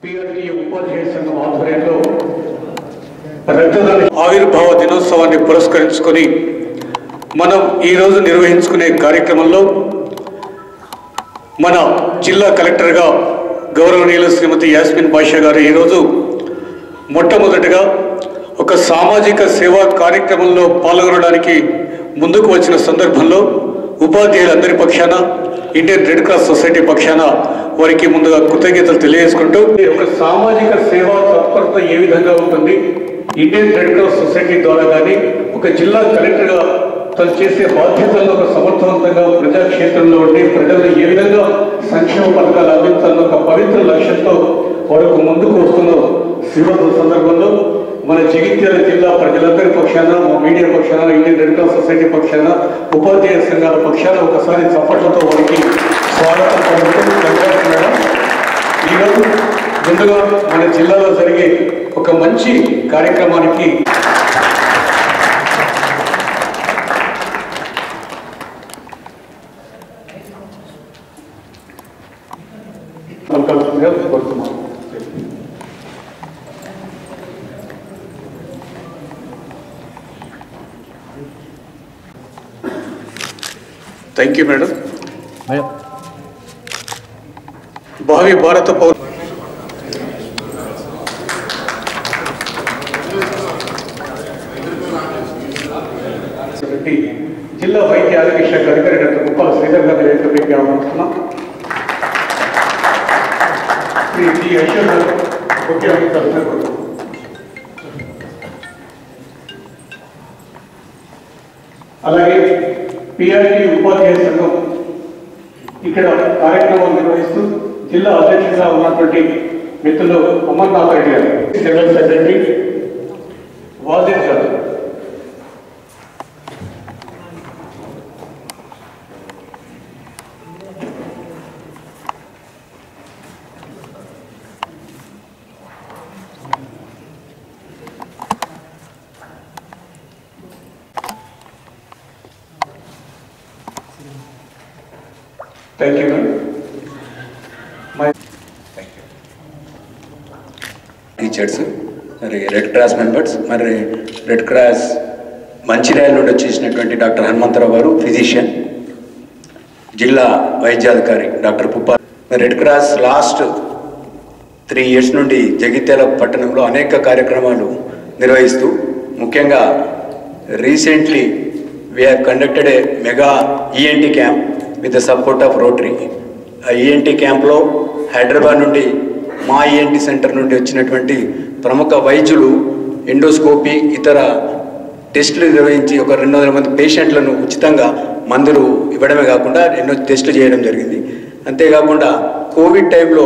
PRT ఉపాధ్యాయ సంఘం ఆధ్వర్యంలో రక్తదాన ఆవిర్భావ దినోత్సవాన్ని పురస్కరించుకొని మనం ఈరోజు నిర్వహించుకునే కార్యక్రమంలో మన జిల్లా కలెక్టర్గా గౌరవనీయులు శ్రీమతి యాస్మిన్ బాషా గారు ఈరోజు మొట్టమొదటిగా ఒక సామాజిక సేవా కార్యక్రమంలో పాల్గొనడానికి ముందుకు వచ్చిన సందర్భంలో ఉపాధ్యాయులందరి పక్షాన ఇండియన్ రెడ్ క్రాస్ సొసైటీ పక్షాన వారికి ముందుగా కృతజ్ఞతలు తెలియజేసుకుంటూ ఒక సామాజిక సేవా తత్పరత ఏ విధంగా ఉంటుంది ఇండియన్ రెడ్ క్రాస్ సొసైటీ ద్వారా కానీ ఒక జిల్లా కలెక్టర్గా తను చేసే బాధ్యతలను ఒక సమర్థవంతంగా ప్రజాక్షేత్రంలో ఉండి ప్రజలను ఏ విధంగా సంక్షేమ పథకాలు అందించాలన్న ఒక పవిత్ర లక్ష్యంతో వారికి ముందుకు వస్తున్న శివరాత్రి సందర్భంలో మన జగిత్యాల జిల్లా ప్రజలందరి పక్షాన మా మీడియా పక్షాన ఇండియన్ రెడ్ క్రాస్ సొసైటీ పక్షాన ఉపాధ్యాయ సంఘాల పక్షాన ఒకసారి చప్పట్లతో వారికి స్వాగతం పలుకుతూ ధన్యవాదాలు మేడం. ఈరోజు ముందుగా మన జిల్లాలో జరిగే ఒక మంచి కార్యక్రమానికి పలకాల్సిందిగా కోరుతున్నాను థ్యాంక్ యూ మేడం మేడం భావి భారత పౌర జిల్లా వైద్య ఆరోగ్య శాఖ అధికారి డాక్టర్ ముప్పాల శ్రీధర్ గారి వేదికపైకి ఆహ్వానిస్తున్నాం శ్రీ టి అశోక్ గారు ముఖ్య అధికారులను కోరుతున్నాం. అలాగే పిఆర్టీ ఉపాధ్యాయ సంఘం ఇక్కడ కార్యక్రమం నిర్వహిస్తూ జిల్లా అధ్యక్షుడిగా ఉన్నటువంటి మిత్రులు అమర్నాథ్ రెడ్డి గారు general secretary Wajid garu thank you madam my teachers మరి రెడ్ క్రాస్ మెంబర్స్ మరి రెడ్ క్రాస్ మంచిర్యాల నుండి వచ్చేసినటువంటి డాక్టర్ హనుమంతరావు గారు ఫిజిషియన్ జిల్లా వైద్యాధికారి doctor Puppa red cross last three years నుండి జగిత్యాల పట్టణంలో అనేక కార్యక్రమాలు నిర్వహిస్తూ ముఖ్యంగా recently we have conducted a mega E N T camp with the support of Rotary ఆ ఈఎన్టీ క్యాంప్లో హైదరాబాద్ నుండి మా ఈఎన్టీ సెంటర్ నుండి వచ్చినటువంటి ప్రముఖ వైద్యులు ఎండోస్కోపీ ఇతర టెస్టులు నిర్వహించి ఒక రెండు వందల మంది పేషెంట్లను ఉచితంగా మందులు ఇవ్వడమే కాకుండా ఎన్నో టెస్టులు చేయడం జరిగింది అంతేకాకుండా కోవిడ్ టైంలో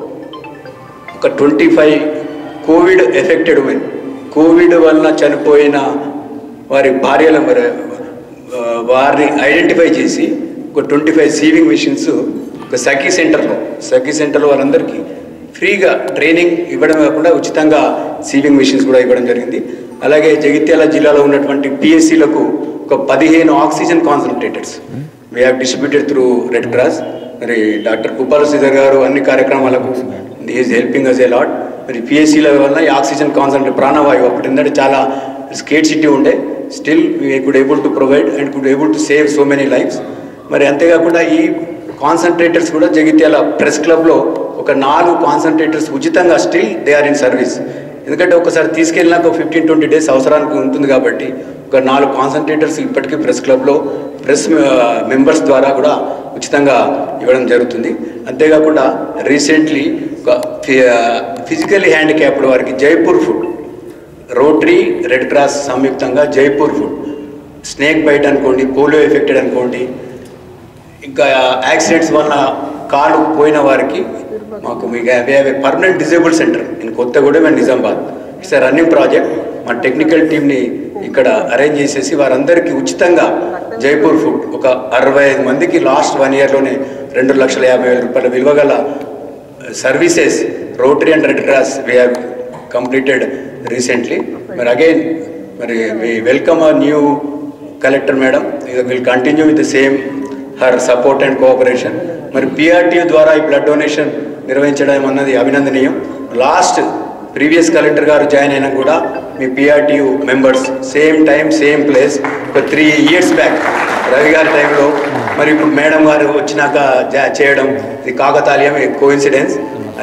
ఒక twenty five Covid affected women Covid వలన చనిపోయిన వారి భార్యల మరి ఆ, వారిని ఐడెంటిఫై చేసి ఒక ట్వంటీ ఫైవ్ సీవింగ్ మిషన్స్ ఒక సఖీ సెంటర్లో సఖీ సెంటర్లో వాళ్ళందరికీ ఫ్రీగా ట్రైనింగ్ ఇవ్వడం కాకుండా ఉచితంగా సీవింగ్ మిషన్స్ కూడా ఇవ్వడం జరిగింది అలాగే జగిత్యాల జిల్లాలో ఉన్నటువంటి పిఎస్సీలకు ఒక పదిహేను oxygen concentrators we have distributed through red cross మరి డాక్టర్ కుపాల శ్రీధర్ గారు అన్ని కార్యక్రమాలకు is helping us a lot మరి పిఎస్సీల వల్ల ఈ ఆక్సిజన్ కాన్సన్ట్రేట్ ప్రాణవాయువు అప్పుడు ఏంటంటే చాలా స్కేట్ సిటీ ఉండే still we could able to provide and could able to save so many lifes మరి అంతేకాకుండా ఈ కాన్సన్ట్రేటర్స్ కూడా జగిత్యాల ప్రెస్ క్లబ్లో ఒక నాలుగు కాన్సన్ట్రేటర్స్ ఉచితంగా still they are in service ఎందుకంటే ఒకసారి తీసుకెళ్ళినాక ఫిఫ్టీన్ ట్వంటీ డేస్ అవసరానికి ఉంటుంది కాబట్టి ఒక నాలుగు కాన్సన్ట్రేటర్స్ ఇప్పటికీ ప్రెస్ క్లబ్లో ప్రెస్ మెంబర్స్ ద్వారా కూడా ఉచితంగా ఇవ్వడం జరుగుతుంది అంతేకాకుండా రీసెంట్లీ ఒక ఫిజికల్లీ హ్యాండిక్యాప్డ్ వారికి Jaipur foot Rotary red cross సంయుక్తంగా జైపూర్ ఫుడ్ స్నేక్ బైట్ అనుకోండి పోలియో ఎఫెక్టెడ్ అనుకోండి ఇంకా యాక్సిడెంట్స్ వల్ల కాలు పోయిన వారికి మాకు మీకు permanent disable centre in Kothagudem and Nizamabad it's running project మా టెక్నికల్ టీమ్ని ఇక్కడ అరేంజ్ చేసేసి వారందరికీ ఉచితంగా జైపూర్ ఫుడ్ ఒక అరవై ఐదు మందికి లాస్ట్ వన్ ఇయర్లోనే రెండు లక్షల యాభై వేల రూపాయల విలువ గల services Rotary and red cross we have completed recently మరి అగైన్ మరి we welcome a new collector madam will continue with the same her support and cooperation మరి పిఆర్టీ ద్వారా ఈ బ్లడ్ డొనేషన్ నిర్వహించడం అన్నది అభినందనీయం లాస్ట్ ప్రీవియస్ కలెక్టర్ గారు join అయినా కూడా మీ P R T U members same time same place ఒక three years back Ravi garu టైంలో మరి ఇప్పుడు మేడం గారు వచ్చినాక జా- చేయడం ఇది కాకతాళీయం coincidence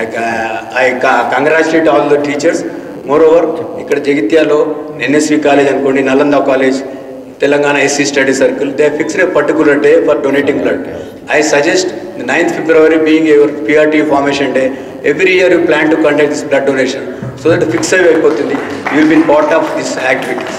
I congratulate all the teachers moreover ఇక్కడ జగిత్యాలో ఎన్ఎస్వి కాలేజ్ అనుకోండి Nalanda college Telangana S C study circle they fixed a particular day for donating blood I suggest ninth February being your P R T formation day every year you plan to conduct this blood donation so that fix అయి అయిపోతుంది you will be in part of this activities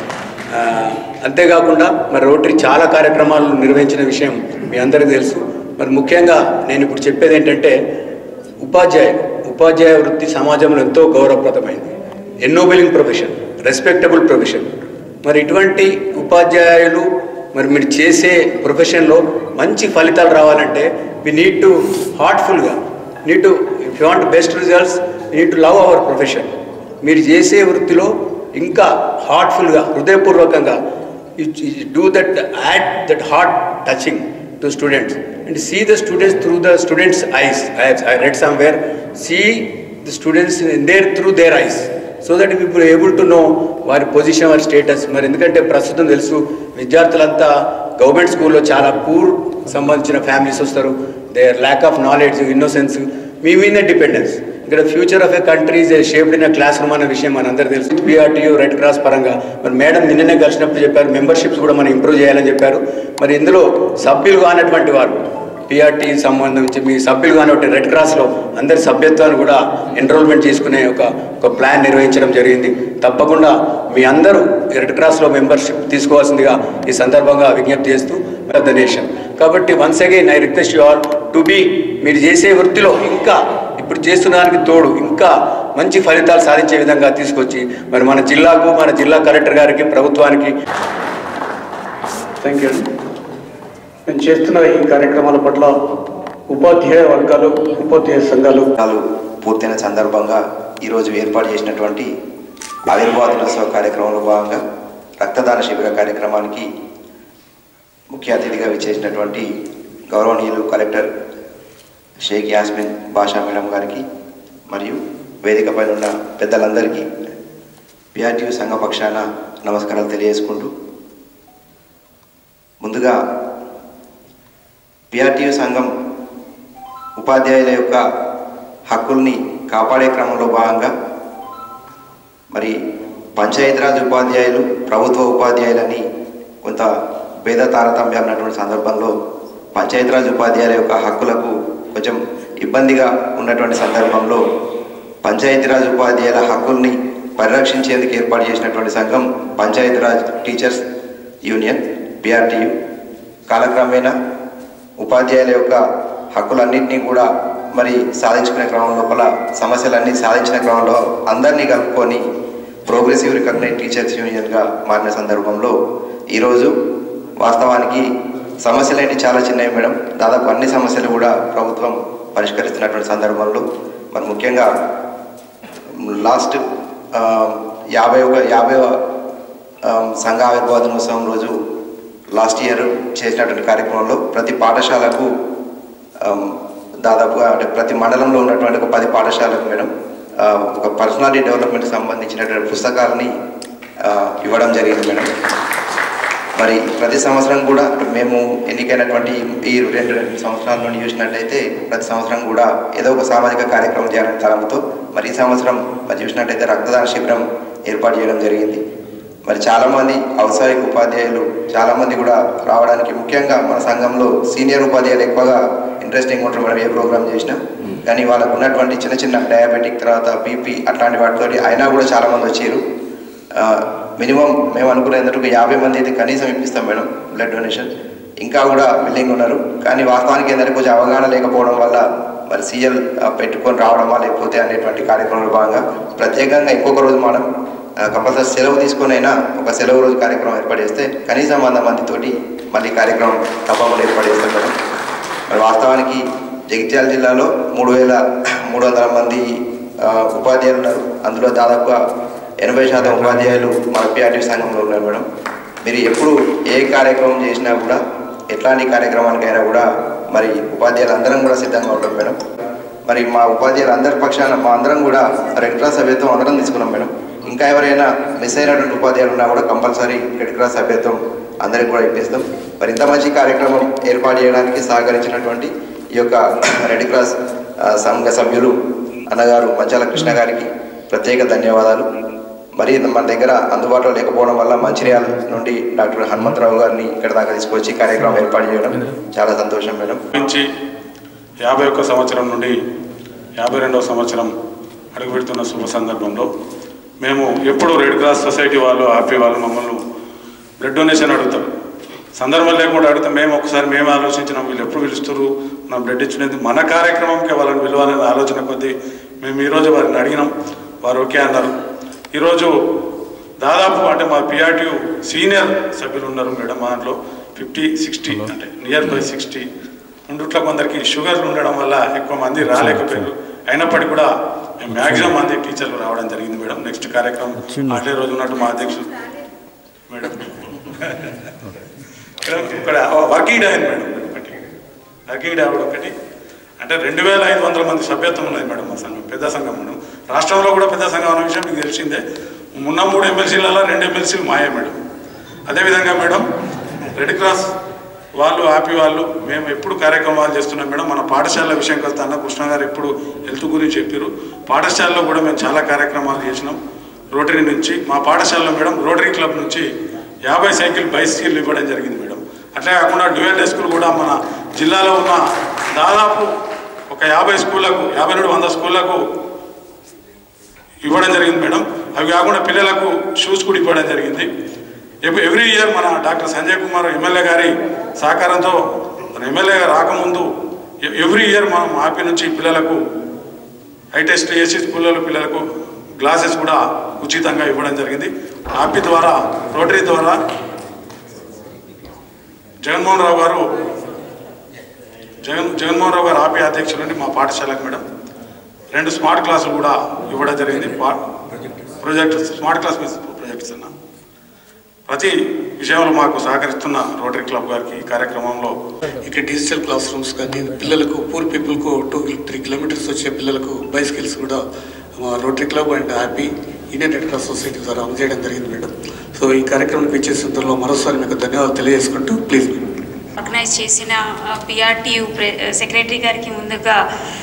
అంతేకాకుండా మరి rotary చాలా కార్యక్రమాలు నిర్వహించిన విషయం మీ అందరికీ తెలుసు మరి ముఖ్యంగా నేను ఇప్పుడు చెప్పేది ఏంటంటే ఉపాధ్యాయులు ఉపాధ్యాయ వృత్తి సమాజంలో ఎంతో గౌరవప్రదమైంది ఎన్నోబెలింగ్ ప్రొఫెషన్ రెస్పెక్టబుల్ ప్రొఫెషన్ మరి ఇటువంటి ఉపాధ్యాయులు మరి మీరు చేసే ప్రొఫెషన్లో మంచి ఫలితాలు రావాలంటే వి నీడ్ టు హార్ట్ఫుల్గా need to if you want best results need to love our profession మీరు చేసే వృత్తిలో ఇంకా హార్ట్ఫుల్గా హృదయపూర్వకంగా do that add that heart touching to students and see the students through the students eyes I read somewhere see the students their through their eyes so that people able to know వారి position వారి status మరి ఎందుకంటే ప్రస్తుతం తెలుసు విద్యార్థులంతా government స్కూల్లో చాలా poor సంబంధించిన families వస్తారు they lack of knowledge innocence మీ మీద డిపెండెన్స్ ఇక్కడ future of a country is shaped in classroom అనే విషయం మనందరూ తెలుసు పిఆర్టీయూ రెడ్ క్రాస్ పరంగా మరి మేడం నిన్ననే కలిసినప్పుడు చెప్పారు మెంబర్షిప్స్ కూడా మనం ఇంప్రూవ్ చేయాలని చెప్పారు మరి ఇందులో సభ్యులు కానటువంటి వారు పిఆర్టీ సంబంధించి మీ సభ్యులు కానివ్వండి రెడ్ క్రాస్లో అందరి సభ్యత్వాన్ని కూడా ఎన్రోల్మెంట్ చేసుకునే ఒక ఒక ప్లాన్ నిర్వహించడం జరిగింది తప్పకుండా మీ అందరూ రెడ్ క్రాస్లో మెంబర్షిప్ తీసుకోవాల్సిందిగా ఈ సందర్భంగా విజ్ఞప్తి చేస్తూ ద నేషన్ కాబట్టి once again I request you all to be మీరు చేసే వృత్తిలో ఇంకా ఇప్పుడు చేస్తున్న దానికి తోడు ఇంకా మంచి ఫలితాలు సాధించే విధంగా తీసుకొచ్చి మరి మన జిల్లాకు మన జిల్లా కలెక్టర్ గారికి ప్రభుత్వానికి థ్యాంక్ యూ మేము చేస్తున్న ఈ కార్యక్రమాల పట్ల ఉపాధ్యాయ వర్గాలు ఉపాధ్యాయ సంఘాలు నాలు పూర్తయిన సందర్భంగా ఈరోజు ఏర్పాటు చేసినటువంటి ఆవిర్భావ దినోత్సవ కార్యక్రమంలో భాగంగా రక్తదాన శిబిర కార్యక్రమానికి ముఖ్య అతిథిగా విచ్చేసినటువంటి గౌరవనీయులు కలెక్టర్ షేక్ యాస్మిన్ బాషా మేడం గారికి మరియు వేదికపైన ఉన్న పెద్దలందరికీ పిఆర్టీయూ సంఘ పక్షాన నమస్కారాలు తెలియజేసుకుంటూ ముందుగా పిఆర్టీయూ సంఘం ఉపాధ్యాయుల యొక్క హక్కుల్ని కాపాడే క్రమంలో భాగంగా మరి పంచాయతీరాజ్ ఉపాధ్యాయులు ప్రభుత్వ ఉపాధ్యాయులని కొంత భేద తారతమ్యాలు ఉన్నటువంటి సందర్భంలో పంచాయతీరాజ్ ఉపాధ్యాయుల యొక్క హక్కులకు కొంచెం ఇబ్బందిగా ఉన్నటువంటి సందర్భంలో పంచాయతీరాజ్ ఉపాధ్యాయుల హక్కుల్ని పరిరక్షించేందుకు ఏర్పాటు చేసినటువంటి సంఘం పంచాయతీరాజ్ టీచర్స్ యూనియన్ పిఆర్టీయు కాలక్రమేణా ఉపాధ్యాయుల యొక్క హక్కులన్నింటినీ కూడా మరి సాధించుకునే క్రమం లోపల సమస్యలన్నీ సాధించిన క్రమంలో అందరినీ కలుపుకొని ప్రోగ్రెసివ్ రికగ్నైజ్ టీచర్స్ యూనియన్గా మారిన సందర్భంలో ఈరోజు వాస్తవానికి సమస్యలు ఏంటి చాలా చిన్నవి మేడం దాదాపు అన్ని సమస్యలు కూడా ప్రభుత్వం పరిష్కరిస్తున్నటువంటి సందర్భంలో మరి ముఖ్యంగా లాస్ట్ ఆ, యాభై ఒక యాభై సంఘ ఆవిర్భావ దినోత్సవం రోజు లాస్ట్ ఇయర్ చేసినటువంటి కార్యక్రమంలో ప్రతి పాఠశాలకు ఆమ్, దాదాపుగా అంటే ప్రతి మండలంలో ఉన్నటువంటి ఒక పది పాఠశాలకు మేడం ఆ, ఒక పర్సనాలిటీ డెవలప్మెంట్ సంబంధించినటువంటి పుస్తకాలని ఆ, ఇవ్వడం జరిగింది మేడం మరి ప్రతి సంవత్సరం కూడా మేము ఎన్నికైనటువంటి ఈ రెండు రెండు సంవత్సరాల నుండి చూసినట్టయితే ప్రతి సంవత్సరం కూడా ఏదో ఒక సామాజిక కార్యక్రమం చేయాలని తలంతో మరి ఈ సంవత్సరం మరి చూసినట్టయితే రక్తదాన శిబిరం ఏర్పాటు చేయడం జరిగింది మరి చాలామంది ఔత్సాహిక ఉపాధ్యాయులు చాలామంది కూడా రావడానికి ముఖ్యంగా మన సంఘంలో సీనియర్ ఉపాధ్యాయులు ఎక్కువగా ఇంట్రెస్టింగ్ ఉంటారు మనం ఏ ప్రోగ్రామ్ చేసినా కానీ వాళ్ళకు ఉన్నటువంటి చిన్న చిన్న డయాబెటిక్ తర్వాత బీపీ అట్లాంటి వాటితోటి అయినా కూడా చాలామంది వచ్చారు మినిమం మేము అనుకునేందుకు ఒక యాభై మంది అయితే కనీసం ఇప్పిస్తాం మేడం బ్లడ్ డొనేషన్ ఇంకా కూడా బిల్లింగ్ ఉన్నారు కానీ వాస్తవానికి ఏంటంటే కొంచెం అవగాహన లేకపోవడం వల్ల మరి సీఎల్ పెట్టుకొని రావడమా లేకపోతే అనేటువంటి కార్యక్రమంలో భాగంగా ప్రత్యేకంగా ఇంకొక రోజు మనం కంపల్సరీ సెలవు తీసుకొని అయినా ఒక సెలవు రోజు కార్యక్రమం ఏర్పాటు చేస్తే కనీసం వంద మందితోటి మళ్ళీ కార్యక్రమం తప్పకుండా ఏర్పాటు చేస్తాం మేడం మరి వాస్తవానికి జగిత్యాల జిల్లాలో మూడు వేల మూడు వందల మంది ఆ, ఉపాధ్యాయులు ఉన్నారు అందులో దాదాపుగా ఎనభై శాతం ఉపాధ్యాయులు మన పిఆర్టీ సంఘంలో ఉన్నారు మేడం మీరు ఎప్పుడు ఏ కార్యక్రమం చేసినా కూడా ఎట్లాంటి కార్యక్రమానికైనా కూడా మరి ఉపాధ్యాయులు అందరం కూడా సిద్ధంగా ఉంటాం మేడం మరి మా ఉపాధ్యాయులు అందరి పక్షాన మా అందరం కూడా రెడ్ క్రాస్ సభ్యత్వం అందరం తీసుకున్నాం మేడం ఇంకా ఎవరైనా మిస్ అయినటువంటి ఉపాధ్యాయులు ఉన్నా కూడా కంపల్సరీ రెడ్ క్రాస్ సభ్యత్వం అందరికి కూడా ఇప్పిస్తాం మరి ఇంత మంచి కార్యక్రమం ఏర్పాటు చేయడానికి సహకరించినటువంటి ఈ యొక్క రెడ్ క్రాస్ ఆ, సంఘ సభ్యులు అన్నగారు మంచాల కృష్ణ గారికి ప్రత్యేక ధన్యవాదాలు మరి మన దగ్గర అందుబాటులో లేకపోవడం వల్ల మంచిర్యాల నుండి డాక్టర్ హనుమంతరావు గారిని ఇక్కడ దాకా తీసుకొచ్చి కార్యక్రమం ఏర్పాటు చేయడం చాలా సంతోషం మేడం నుంచి యాభై ఒక్క సంవత్సరం నుండి యాభై రెండవ సంవత్సరం అడుగుపెడుతున్న శుభ సందర్భంలో మేము ఎప్పుడు రెడ్ క్రాస్ సొసైటీ వాళ్ళు ఆపే వాళ్ళు మమ్మల్ని బ్లడ్ డొనేషన్ అడుగుతారు సందర్భం లేకుండా అడిగితే మేము ఒకసారి మేము ఆలోచించినాం వీళ్ళు ఎప్పుడు పిలుస్తారు మనం బ్లడ్ ఇచ్చినది మన కార్యక్రమంకే వాళ్ళని పిలవాలనే ఆలోచన కొద్దీ మేము ఈరోజు వారిని అడిగినాం వారు ఓకే అన్నారు ఈరోజు దాదాపు అంటే మా పిఆర్టీయు సీనియర్ సభ్యులు ఉన్నారు మేడం మా దాంట్లో ఫిఫ్టీ సిక్స్టీ అంటే నియర్ బై సిక్స్టీ ఉండుట్లో కొందరికి షుగర్లు ఉండడం వల్ల ఎక్కువ మంది రాలేకపోయారు అయినప్పటికీ కూడా మేము మ్యాక్సిమం మంది టీచర్లు రావడం జరిగింది మేడం నెక్స్ట్ కార్యక్రమం అదే రోజు ఉన్నట్టు మా అధ్యక్షులు మేడం ఇక్కడ ఇక్కడ వర్కింగ్ డే అయింది మేడం ఒకటి వర్కింగ్ డే ఆవిడ ఒకటి అంటే రెండు వేల ఐదు వందల మంది సభ్యత్వం ఉన్నది మేడం మా సంఘం పెద్ద సంఘం మేడం రాష్ట్రంలో కూడా పెద్ద సంఘం అన్న విషయం మీకు తెలిసిందే ఉన్న మూడు ఎమ్మెల్సీలలో రెండు ఎమ్మెల్సీలు మాయే మేడం అదేవిధంగా మేడం రెడ్ క్రాస్ వాళ్ళు ఆపి వాళ్ళు మేము ఎప్పుడు కార్యక్రమాలు చేస్తున్నాం మేడం మన పాఠశాల విషయం కొత్త అన్న కృష్ణ గారు ఎప్పుడు హెల్త్ గురించి చెప్పారు పాఠశాలలో కూడా మేము చాలా కార్యక్రమాలు చేసినాం రోటరీ నుంచి మా పాఠశాలలో మేడం రోటరీ క్లబ్ నుంచి యాభై సైకిల్ బైసికల్ ఇవ్వడం జరిగింది మేడం అట్లే కాకుండా డ్యూయల్ స్కూల్ కూడా మన జిల్లాలో ఉన్న దాదాపు ఒక యాభై స్కూళ్ళకు యాభై నుండి వంద స్కూళ్ళకు ఇవ్వడం జరిగింది మేడం అవి కాకుండా పిల్లలకు షూస్ కూడా ఇవ్వడం జరిగింది ఎవ్- ఎవ్రీ ఇయర్ మన డాక్టర్ సంజయ్ కుమార్ ఎమ్మెల్యే గారి సహకారంతో మన ఎమ్మెల్యే గారు రాకముందు ఎ- ఎవ్రీ ఇయర్ మనం ఆపి నుంచి పిల్లలకు హై టెస్ట్ చేసి స్కూళ్ళలో పిల్లలకు గ్లాసెస్ కూడా ఉచితంగా ఇవ్వడం జరిగింది ఆపి ద్వారా రోటరీ ద్వారా జగన్మోహన్ రావు గారు జగన్ జగన్మోహన్ రావు గారు ఆపి అధ్యక్షులు నుండి మా పాఠశాలకు మేడం రెండు స్మార్ట్ క్లాసులు కూడా ఇవ్వడం జరిగింది పా- ప్రాజెక్ట్ స్మార్ట్ క్లాస్ ప్రాజెక్ట్స్ అన్న ప్రతి విషయంలో మాకు సహకరిస్తున్న రోటరీ క్లబ్ గారికి ఈ కార్యక్రమంలో ఇక్కడ డిజిటల్ క్లాస్ రూమ్స్ కానీ పిల్లలకు పూర్ పీపుల్కు టూ త్రీ కిలోమీటర్స్ వచ్చే పిల్లలకు బైసికల్స్ కూడా మా Rotary club and happy Indian red cross society ద్వారా అందజేయడం జరిగింది మేడం సో ఈ కార్యక్రమానికి ఇచ్చే సందర్భంలో మరోసారి మీకు ధన్యవాదాలు తెలియజేసుకుంటూ ప్లీజ్ మేడం ఆర్గనైజ్ చేసిన పిఆర్టీయు సెక్రటరీ గారికి ముందుగా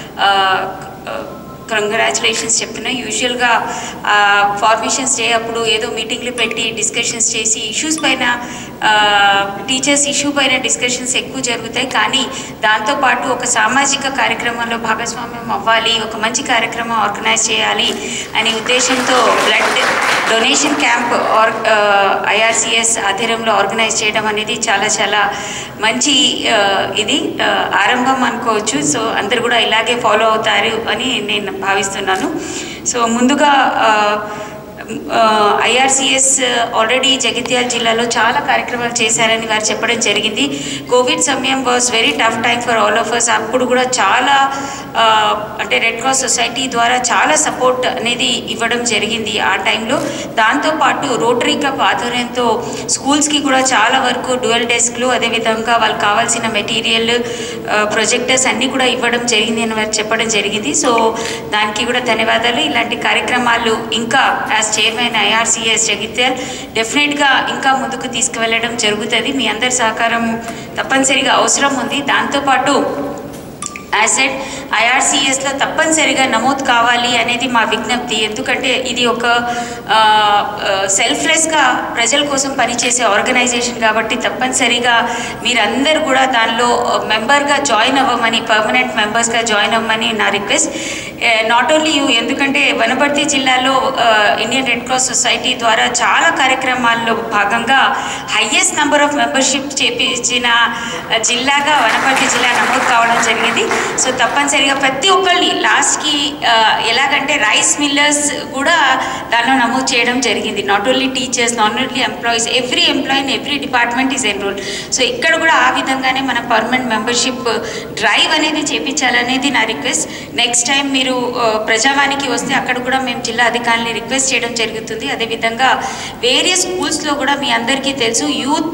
కంగ్రాచులేషన్స్ చెప్తున్నా యూజువల్గా ఫార్మేషన్స్ డే అప్పుడు ఏదో మీటింగ్లు పెట్టి డిస్కషన్స్ చేసి ఇష్యూస్ పైన టీచర్స్ ఇష్యూ పైన డిస్కషన్స్ ఎక్కువ జరుగుతాయి కానీ దాంతోపాటు ఒక సామాజిక కార్యక్రమంలో భాగస్వామ్యం అవ్వాలి ఒక మంచి కార్యక్రమం ఆర్గనైజ్ చేయాలి అనే ఉద్దేశంతో blood donation camp or I R C S ఆధ్వర్యంలో ఆర్గనైజ్ చేయడం అనేది చాలా చాలా మంచి ఆ, ఇది ఆ, ఆరంభం అనుకోవచ్చు సో అందరు కూడా ఇలాగే ఫాలో అవుతారు అని నేను భావిస్తున్నాను సో ముందుగా ఐఆర్సిఎస్ ఆల్రెడీ జగిత్యాల జిల్లాలో చాలా కార్యక్రమాలు చేశారని వారు చెప్పడం జరిగింది కోవిడ్ సమయం was very tough time for all of us అప్పుడు కూడా చాలా ఆ, అంటే రెడ్ క్రాస్ సొసైటీ ద్వారా చాలా సపోర్ట్ అనేది ఇవ్వడం జరిగింది ఆ టైంలో దాంతోపాటు రోటరీ క్లబ్ ఆధ్వర్యంతో స్కూల్స్కి కూడా చాలా వరకు డ్యువల్ డెస్క్లు అదేవిధంగా వాళ్ళకి కావాల్సిన మెటీరియల్ ప్రొజెక్టర్స్ అన్నీ కూడా ఇవ్వడం జరిగింది అని వారు చెప్పడం జరిగింది సో దానికి కూడా ధన్యవాదాలు ఇలాంటి కార్యక్రమాలు ఇంకా యాజ్ చైర్మన్ ఐఆర్సిఎస్ జగిత్యాల్ డెఫినెట్గా ఇంకా ముందుకు తీసుకువెళ్ళడం జరుగుతుంది మీ అందరి సహకారం తప్పనిసరిగా అవసరం ఉంది దాంతోపాటు యాసెట్ ఐఆర్సిఎస్లో తప్పనిసరిగా నమోదు కావాలి అనేది మా విజ్ఞప్తి ఎందుకంటే ఇది ఒక సెల్ఫ్లెస్గా ప్రజల కోసం పనిచేసే ఆర్గనైజేషన్ కాబట్టి తప్పనిసరిగా మీరందరూ కూడా దానిలో మెంబర్గా జాయిన్ అవ్వమని పర్మనెంట్ మెంబర్స్గా జాయిన్ అవ్వమని నా రిక్వెస్ట్ నాట్ ఓన్లీ యూ ఎందుకంటే వనపర్తి జిల్లాలో ఇండియన్ రెడ్ క్రాస్ సొసైటీ ద్వారా చాలా కార్యక్రమాల్లో భాగంగా హయ్యెస్ట్ నెంబర్ ఆఫ్ మెంబర్షిప్ చేపించిన జిల్లాగా వనపర్తి జిల్లా నమోదు కావడం జరిగింది సో తప్పనిసరిగా ప్రతి ఒక్కరిని లాస్ట్కి ఎలాగంటే రైస్ మిల్లర్స్ కూడా దానిలో నమోదు చేయడం జరిగింది not only teachers not only employees every employee in every department is enrol so ఇక్కడ కూడా ఆ విధంగానే మన పర్మనెంట్ మెంబర్షిప్ డ్రైవ్ అనేది చేపించాలనేది నా రిక్వెస్ట్ నెక్స్ట్ టైం మీరు ఆ, ప్రజావానికి వస్తే అక్కడ కూడా మేము జిల్లా అధికారులని రిక్వెస్ట్ చేయడం జరుగుతుంది అదేవిధంగా వేరియస్ స్కూల్స్లో కూడా మీ అందరికీ తెలుసు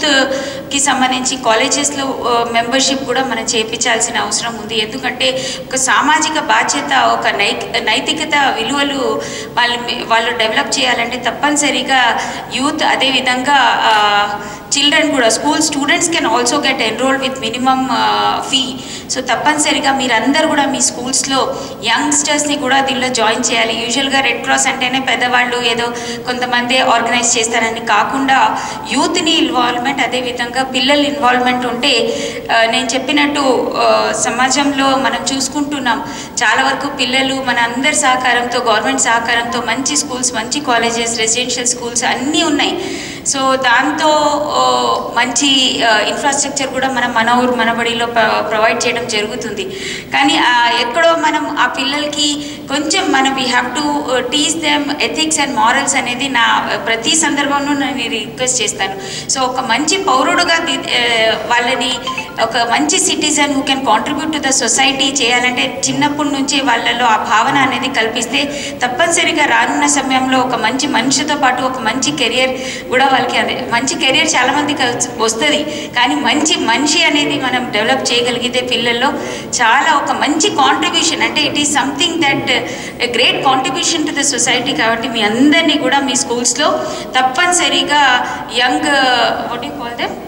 యూత్కి సంబంధించి కాలేజెస్లో మెంబర్షిప్ కూడా మనం చేపించాల్సిన అవసరం ఉంది ఎందుకంటే ఒక ఒక సామాజిక బాధ్యత ఒక నైక్ నైతికత విలువలు వాళ్ళు వాళ్ళు డెవలప్ చేయాలంటే తప్పనిసరిగా యూత్ అదేవిధంగా చిల్డ్రన్ కూడా school students can also get enrolled with minimum fee so తప్పనిసరిగా మీరందరూ కూడా మీ స్కూల్స్లో యంగ్స్టర్స్ని కూడా దీనిలో జాయిన్ చేయాలి యూజువల్గా రెడ్ క్రాస్ అంటేనే పెద్దవాళ్ళు ఏదో కొంతమంది ఆర్గనైజ్ చేస్తారని కాకుండా యూత్ని ఇన్వాల్వ్మెంట్ అదేవిధంగా పిల్లల ఇన్వాల్వ్మెంట్ ఉంటే ఆ, నేను చెప్పినట్టు ఆ, సమాజంలో మనం చూసుకుంటున్నాం చాలా వరకు పిల్లలు మన అందరి సహకారంతో గవర్నమెంట్ సహకారంతో మంచి స్కూల్స్ మంచి కాలేజెస్ రెసిడెన్షియల్ స్కూల్స్ అన్నీ ఉన్నాయి సో దాంతో ఓ, మంచి ఇన్ఫ్రాస్ట్రక్చర్ కూడా మనం మన ఊరు మనబడిలో ప్రొవైడ్ చేయడం జరుగుతుంది కానీ ఆ, ఎక్కడో మనం ఆ పిల్లలకి కొంచెం మనం we have to teach them ethics and morals అనేది నా ప్రతి సందర్భంలో నేను రిక్వెస్ట్ చేస్తాను సో ఒక మంచి పౌరుడుగా ది- ఆ, వాళ్ళని ఒక మంచి citizen who can contribute to the society చేయాలంటే చిన్నప్పటి నుంచి వాళ్ళలో ఆ భావన అనేది కల్పిస్తే తప్పనిసరిగా రానున్న సమయంలో ఒక మంచి మనిషితో పాటు ఒక మంచి కెరియర్ కూడా వాళ్ళకి అదే మంచి కెరియర్ చాలా మందికి వస్తుంది కానీ మంచి మనిషి అనేది మనం డెవలప్ చేయగలిగితే పిల్లల్లో చాలా ఒక మంచి కాంట్రిబ్యూషన్ అంటే it is something that great contribution to the society కాబట్టి మీ అందరినీ కూడా మీ స్కూల్స్లో తప్పనిసరిగా young what you call them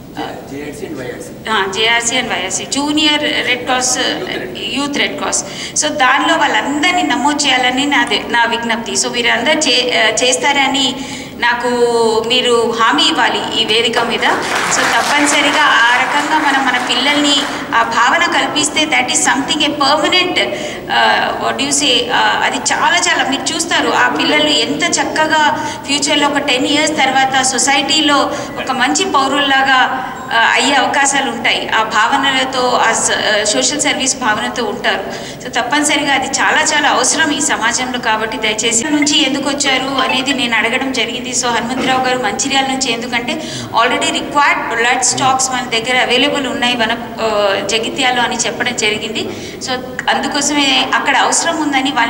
J R C and Y R C junior red cross youth red cross so దానిలో వాళ్ళందరినీ నమోదు చేయాలని నాది నా విజ్ఞప్తి సో వీరందరూ చే చేస్తారని నాకు మీరు హామీ ఇవ్వాలి ఈ వేదిక మీద సో తప్పనిసరిగా ఆ రకంగా మనం మన పిల్లల్ని ఆ భావన కల్పిస్తే that is something a permanent what you say అది చాలా చాలా మీరు చూస్తారు ఆ పిల్లలు ఎంత చక్కగా ఫ్యూచర్లో ఒక టెన్ ఇయర్స్ తర్వాత సొసైటీలో ఒక మంచి పౌరుల్లాగా ఆ, అయ్యే అవకాశాలు ఉంటాయి ఆ భావనలతో ఆ సోషల్ సర్వీస్ భావనతో ఉంటారు సో తప్పనిసరిగా అది చాలా చాలా అవసరం ఈ సమాజంలో కాబట్టి దయచేసి నుంచి ఎందుకు వచ్చారు అనేది నేను అడగడం జరిగింది సో హనుమంతరావు గారు మంచిర్యాల నుంచి ఎందుకంటే ఆల్రెడీ రిక్వైర్డ్ బ్లడ్ స్టాక్స్ మన దగ్గర అవైలబుల్ ఉన్నాయి మన ఆ, జగిత్యాలో అని చెప్పడం జరిగింది సో అందుకోసమే అక్కడ అవసరం ఉందని వాళ్ళ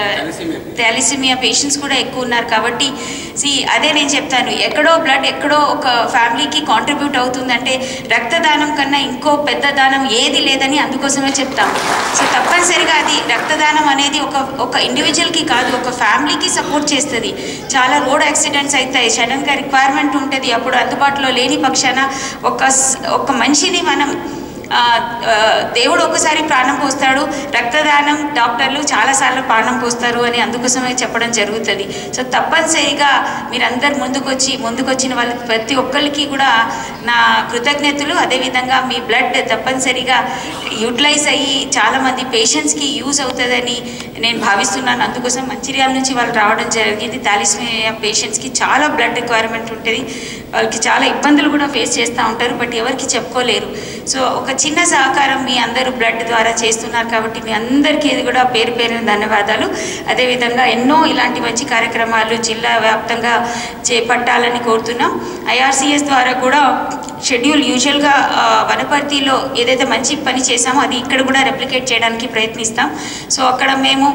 థాలిసిమియా పేషెంట్స్ కూడా ఎక్కువ ఉన్నారు కాబట్టి సి అదే నేను చెప్తాను ఎక్కడో బ్లడ్ ఎక్కడో ఒక ఫ్యామిలీకి కాంట్రిబ్యూట్ అవుతుందంటే రక్తదానం కన్నా ఇంకో పెద్ద దానం ఏది లేదని అందుకోసమే చెప్తాం సో తప్పనిసరిగా అది రక్తదానం అనేది ఒక ఒక ఇండివిజువల్కి కాదు ఒక ఫ్యామిలీకి సపోర్ట్ చేస్తుంది చాలా రోడ్ యాక్సిడెంట్స్ అవుతాయి సడన్గా రిక్వైర్మెంట్ ఉంటుంది అప్పుడు అందుబాటులో లేని పక్షాన ఒక స్- ఒక మనిషిని మనం ఆ, ఆ, దేవుడు ఒకసారి ప్రాణం పోస్తాడు రక్తదానం డాక్టర్లు చాలాసార్లు ప్రాణం పోస్తారు అని అందుకోసమే చెప్పడం జరుగుతుంది సో తప్పనిసరిగా మీరందరు ముందుకొచ్చి ముందుకొచ్చిన వాళ్ళకి ప్రతి ఒక్కరికి కూడా నా కృతజ్ఞతలు అదేవిధంగా మీ బ్లడ్ తప్పనిసరిగా యూటిలైజ్ అయ్యి చాలామంది పేషెంట్స్కి యూజ్ అవుతుందని నేను భావిస్తున్నాను అందుకోసం మంచిర్యాల నుంచి వాళ్ళు రావడం జరిగింది థాలిస్మియా పేషెంట్స్కి చాలా బ్లడ్ రిక్వైర్మెంట్ ఉంటుంది వాళ్ళకి చాలా ఇబ్బందులు కూడా ఫేస్ చేస్తూ ఉంటారు బట్ ఎవరికి చెప్పుకోలేరు సో ఒక చిన్న సహకారం మీ అందరూ బ్లడ్ ద్వారా చేస్తున్నారు కాబట్టి మీ అందరికీ ఇది కూడా పేరు పేరున ధన్యవాదాలు అదేవిధంగా ఎన్నో ఇలాంటి మంచి కార్యక్రమాలు జిల్లా వ్యాప్తంగా చేపట్టాలని కోరుతున్నాం ఐఆర్సీఎస్ ద్వారా కూడా షెడ్యూల్ యూజువల్గా ఆ, వనపర్తిలో ఏదైతే మంచి పని చేశామో అది ఇక్కడ కూడా రెప్లికేట్ చేయడానికి ప్రయత్నిస్తాం సో అక్కడ మేము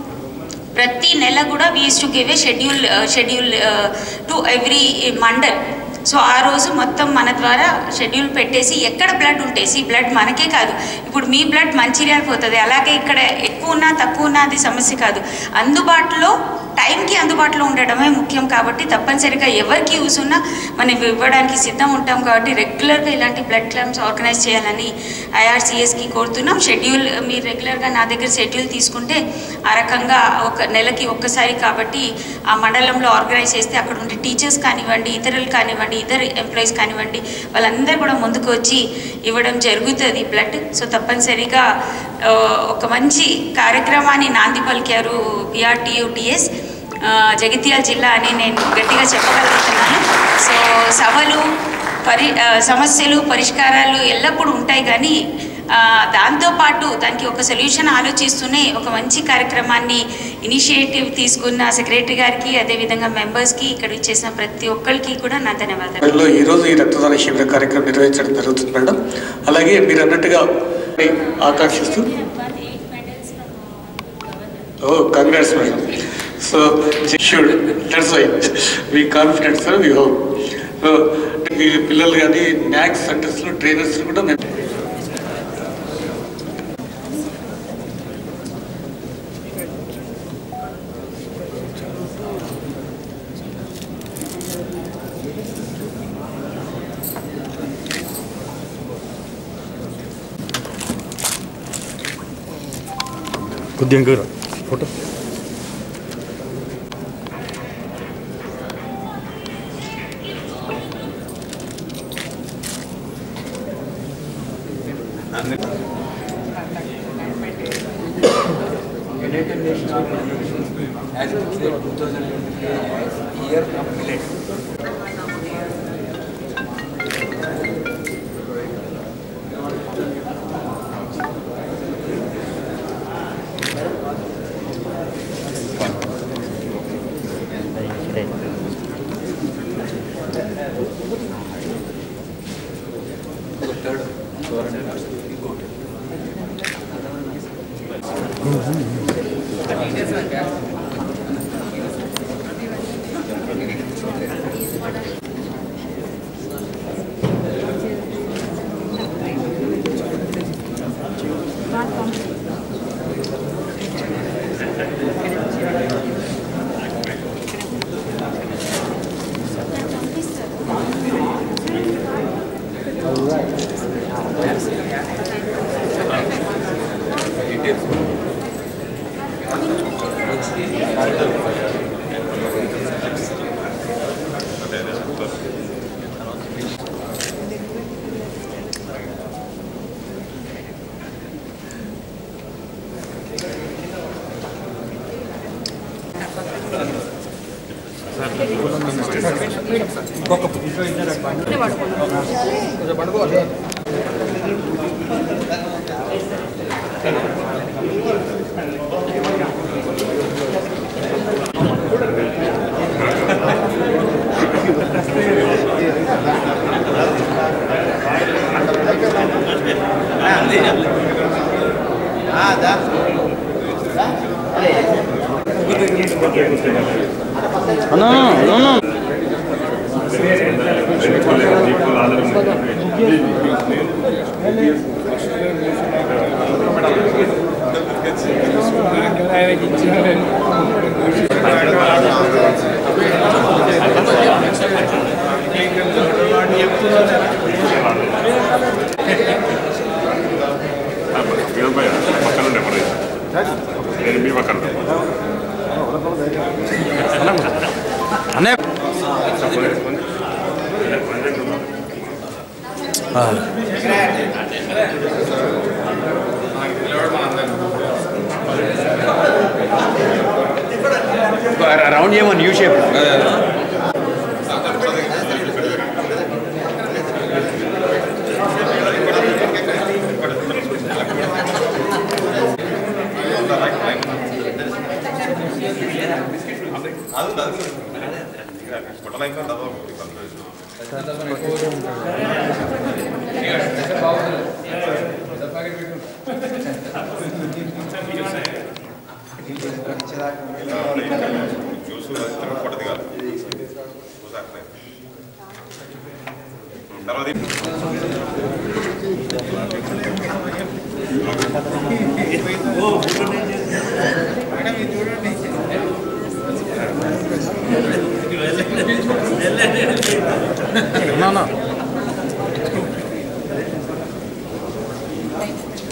ప్రతి నెల కూడా we's to give a schedule schedule to every mandal so ఆ రోజు మొత్తం మన ద్వారా షెడ్యూల్ పెట్టేసి ఎక్కడ బ్లడ్ ఉంటే సి బ్లడ్ మనకే కాదు ఇప్పుడు మీ బ్లడ్ మంచిర్యాల పోతుంది అలాగే ఇక్కడ ఎక్కువ ఉన్నా తక్కువ ఉన్నా అది సమస్య కాదు అందుబాటులో టైంకి అందుబాటులో ఉండడమే ముఖ్యం కాబట్టి తప్పనిసరిగా ఎవరికి యూస్ ఉన్నా మనం ఇవ్వడానికి సిద్ధం ఉంటాం కాబట్టి రెగ్యులర్గా ఇలాంటి బ్లడ్ క్యాంప్స్ ఆర్గనైజ్ చేయాలని ఐఆర్సీఎస్కి కోరుతున్నాం షెడ్యూల్ మీరు రెగ్యులర్గా నా దగ్గర షెడ్యూల్ తీసుకుంటే ఆ రకంగా ఒక నెలకి ఒక్కసారి కాబట్టి ఆ మండలంలో ఆర్గనైజ్ చేస్తే అక్కడ ఉండే టీచర్స్ కానివ్వండి ఇతరులు కానివ్వండి ఇతర ఎంప్లాయీస్ కానివ్వండి వాళ్ళందరూ కూడా ముందుకు వచ్చి ఇవ్వడం జరుగుతుంది బ్లడ్ సో తప్పనిసరిగా ఆ, ఒక మంచి కార్యక్రమాన్ని నాంది పలికారు పిఆర్టీయూటీఎస్ జగిత్యాల జిల్లా అని నేను గట్టిగా చెప్పగలుగుతున్నాను సో సభలు పరి ఆ, సమస్యలు పరిష్కారాలు ఎల్లప్పుడూ ఉంటాయి కానీ ఆ, దాంతోపాటు దానికి ఒక సొల్యూషన్ ఆలోచిస్తూనే ఒక మంచి కార్యక్రమాన్ని ఇనిషియేటివ్ తీసుకున్న సెక్రటరీ గారికి అదేవిధంగా మెంబర్స్కి ఇక్కడ ఇచ్చేసిన ప్రతి ఒక్కరికి కూడా నా ధన్యవాదాలు లో ఈ రోజు ఈ రక్తదాన శిబిర కార్యక్రమం నిర్వహించడం జరుగుతుంది మేడం అలాగే మీరు అన్నట్టుగా ఆకాంక్షిస్తూ oh congrats madam so should that's why we confident sir we hope so మీ పిల్లలు కానీ న్యాక్ సెంటర్స్లో ట్రైనర్స్ కూడా మేము కొద్దిగా ఇంకా రా. ఫోటో పక్కన ఉండే మరి నేను మీ పక్కన రౌండ్ చేయమని యూ షేప్ జ్యూస్ పడుతుంది కాదు తర్వాత నా